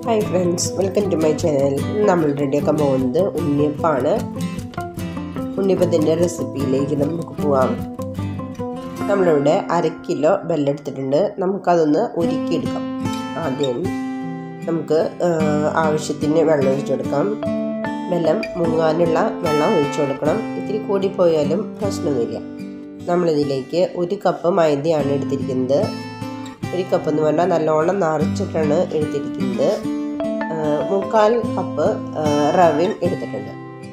hi friends welcome to my channel നമ്മൾ റെഡിയാക്കാൻ പോകുന്നത് ഉണ്ണിയപ്പാണ് ഉണ്ണിയപ്പത്തിൻ്റെ റെസിപ്പിയിലേക്ക് നമുക്ക് പോവാം നമ്മളിവിടെ അര കിലോ വെല്ലം എടുത്തിട്ടുണ്ട് നമുക്കതൊന്ന് ഉരുക്കിയെടുക്കാം ആദ്യം നമുക്ക് ആവശ്യത്തിന് വെള്ളം ഒഴിച്ചു കൊടുക്കാം വെള്ളം മുങ്ങാനുള്ള വെള്ളം ഒഴിച്ചു കൊടുക്കണം ഇത്തിരി കൂടി പോയാലും പ്രശ്നമൊന്നുമില്ല നമ്മളിതിലേക്ക് ഒരു കപ്പ് മൈദയാണ് എടുത്തിരിക്കുന്നത് ഒരു കപ്പ് എന്ന് പറഞ്ഞാൽ നല്ലോണം നിറച്ചിട്ടാണ് എടുത്തിരിക്കുന്നത് മുക്കാൽ കപ്പ് റവയും എടുത്തിട്ടുണ്ട്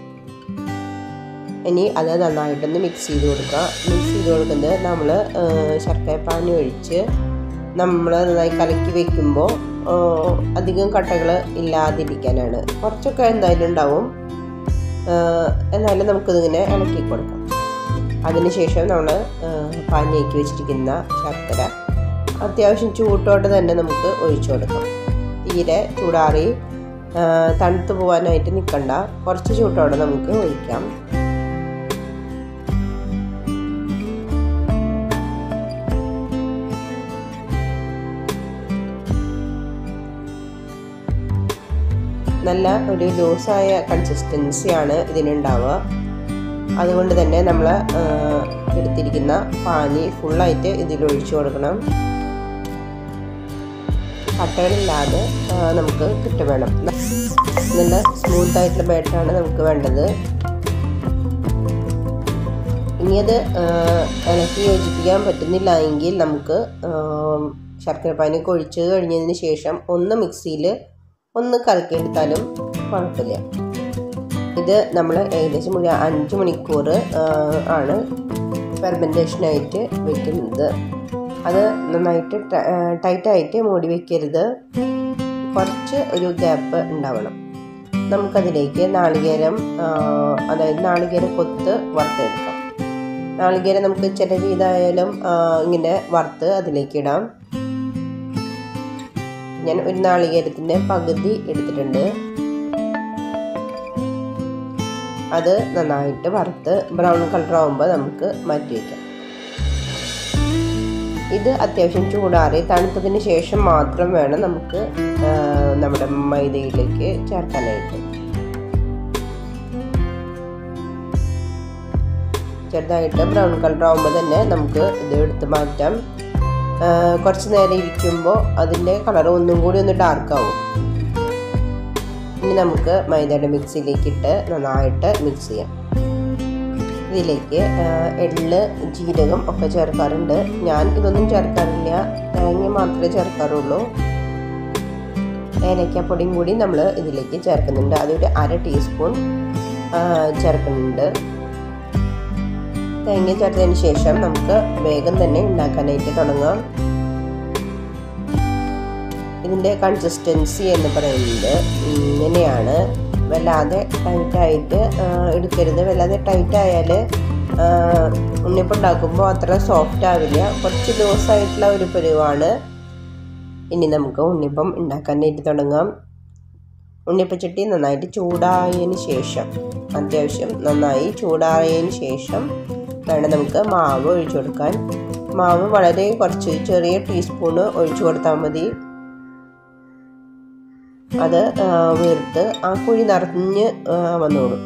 ഇനി അത് നന്നായിട്ടൊന്ന് മിക്സ് ചെയ്ത് കൊടുക്കുക മിക്സ് ചെയ്ത് കൊടുക്കുന്നത് നമ്മൾ ശർക്കരപ്പാനി ഒഴിച്ച് നമ്മൾ നന്നായി കലക്കി വെക്കുമ്പോൾ അധികം കട്ടകൾ ഇല്ലാതിരിക്കാനാണ് കുറച്ചൊക്കെ എന്തായാലും ഉണ്ടാവും എന്നാലും നമുക്കിതിങ്ങനെ ഇളക്കി കൊടുക്കാം അതിനുശേഷം നമ്മൾ പാനിയാക്കി വെച്ചിരിക്കുന്ന ശർക്കര അത്യാവശ്യം ചൂട്ടോട്ട് തന്നെ നമുക്ക് ഒഴിച്ചു കൊടുക്കാം തീരെ ചൂടാറി തണുത്ത് പോകാനായിട്ട് നിൽക്കണ്ട കുറച്ച് ചൂട്ടോടെ നമുക്ക് ഒഴിക്കാം നല്ല ഒരു ലൂസായ കൺസിസ്റ്റൻസിയാണ് ഇതിനുണ്ടാവുക അതുകൊണ്ട് തന്നെ നമ്മൾ എടുത്തിരിക്കുന്ന പാനി ഫുള്ളായിട്ട് ഇതിൽ ഒഴിച്ചു കൊടുക്കണം കട്ടകളില്ലാതെ നമുക്ക് കിട്ട വേണം നല്ല സ്മൂത്ത് ആയിട്ടുള്ള ബാറ്ററാണ് നമുക്ക് വേണ്ടത് ഇനി അത് ഇളക്കി യോജിപ്പിക്കാൻ പറ്റുന്നില്ല എങ്കിൽ നമുക്ക് ശർക്കരപ്പാനി ഒഴിച്ച് കഴിഞ്ഞതിന് ശേഷം ഒന്ന് മിക്സിയിൽ ഒന്ന് കലക്കിയെടുത്താലും കുഴപ്പമില്ല ഇത് നമ്മൾ ഏകദേശം ഒരു അഞ്ച് മണിക്കൂർ ആണ് ഫെർമെൻറ്റേഷനായിട്ട് വെക്കുന്നത് അത് നന്നായിട്ട് ടൈറ്റായിട്ട് മൂടി വയ്ക്കരുത് കുറച്ച് ഒരു ഗ്യാപ്പ് ഉണ്ടാവണം നമുക്കതിലേക്ക് നാളികേരം അതായത് നാളികേരം കൊത്ത് വറുത്തെടുക്കാം നാളികേരം നമുക്ക് ചിലവിതായാലും ഇങ്ങനെ വറുത്ത് അതിലേക്ക് ഇടാം ഞാൻ ഒരു നാളികേരത്തിൻ്റെ പകുതി എടുത്തിട്ടുണ്ട് അത് നന്നായിട്ട് വറുത്ത് ബ്രൗൺ കളർ ആകുമ്പോൾ നമുക്ക് മാറ്റി വയ്ക്കാം ഇത് അത്യാവശ്യം ചൂടാറി തണുത്തതിന് ശേഷം മാത്രം വേണം നമുക്ക് നമ്മുടെ മൈദയിലേക്ക് ചേർക്കാനായിട്ട് ചെറുതായിട്ട് ബ്രൗൺ കളർ ആകുമ്പോൾ തന്നെ നമുക്ക് ഇത് എടുത്ത് മാറ്റാം കുറച്ച് നേരം ഇരിക്കുമ്പോൾ അതിൻ്റെ കളർ ഒന്നും കൂടി ഒന്ന് ഡാർക്ക് ആവും ഇനി നമുക്ക് മൈദയുടെ മിക്സിയിലേക്ക് ഇട്ട് നന്നായിട്ട് മിക്സ് ചെയ്യാം ഇതിലേക്ക് എള്ള് ജീരകം ഒക്കെ ചേർക്കാറുണ്ട് ഞാൻ ഇതൊന്നും ചേർക്കാറില്ല തേങ്ങ മാത്രമേ ചേർക്കാറുള്ളൂ ഏലക്കാപ്പൊടിയും കൂടി നമ്മൾ ഇതിലേക്ക് ചേർക്കുന്നുണ്ട് അതൊരു അര ടീസ്പൂൺ ചേർക്കുന്നുണ്ട് തേങ്ങ ചേർത്തതിന് ശേഷം നമുക്ക് വേഗം തന്നെ ഉണ്ടാക്കാനായിട്ട് തുടങ്ങാം ഇതിൻ്റെ കൺസിസ്റ്റൻസി എന്ന് പറയുന്നത് ഇങ്ങനെയാണ് വല്ലാതെ ടൈറ്റായിട്ട് എടുക്കരുത് വല്ലാതെ ടൈറ്റ് ആയാൽ ഉണ്ണിയപ്പം ഉണ്ടാക്കുമ്പോൾ അത്ര സോഫ്റ്റ് ആവില്ല കുറച്ച് ലൂസായിട്ടുള്ള ഒരു പരുവാണ് ഇനി നമുക്ക് ഉണ്ണിയപ്പം ഉണ്ടാക്കാനായിട്ട് തുടങ്ങാം ഉണ്ണിയപ്പച്ചട്ടി നന്നായിട്ട് ചൂടായതിന് ശേഷം അത്യാവശ്യം നന്നായി ചൂടായതിന് ശേഷം വേണം നമുക്ക് മാവ് ഒഴിച്ചു കൊടുക്കാൻ മാവ് വളരെ കുറച്ച് ചെറിയ ടീസ്പൂണ് ഒഴിച്ചു കൊടുത്താൽ മതി അത് വീർത്ത് ആ കുഴി നിറഞ്ഞ് വന്നോളും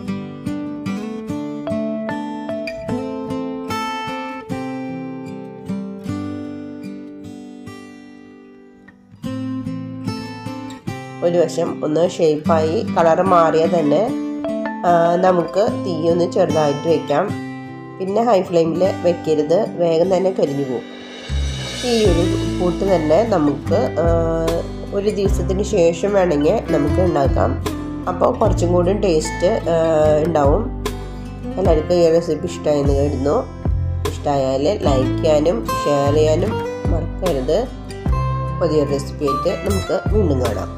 ഒരു വശം ഒന്ന് ഷേപ്പായി കളർ മാറിയാൽ തന്നെ നമുക്ക് തീ ഒന്ന് ചെറുതായിട്ട് വെക്കാം പിന്നെ ഹൈ ഫ്ലെയിമിൽ വെക്കരുത് വേഗം തന്നെ കരിഞ്ഞു പോകും ഈ ഒരു കൂട്ട് തന്നെ നമുക്ക് ഒരു ദിവസത്തിന് ശേഷം വേണമെങ്കിൽ നമുക്ക് ഉണ്ടാക്കാം അപ്പോൾ കുറച്ചും കൂടി ടേസ്റ്റ് ഉണ്ടാവും എല്ലാവർക്കും ഈ റെസിപ്പി ഇഷ്ടമായെന്ന് കരുതുന്നു ഇഷ്ടമായാൽ ലൈക്ക് ചെയ്യാനും ഷെയർ ചെയ്യാനും മറക്കരുത് പുതിയൊരു റെസിപ്പി ആയിട്ട് നമുക്ക് വീണ്ടും കാണാം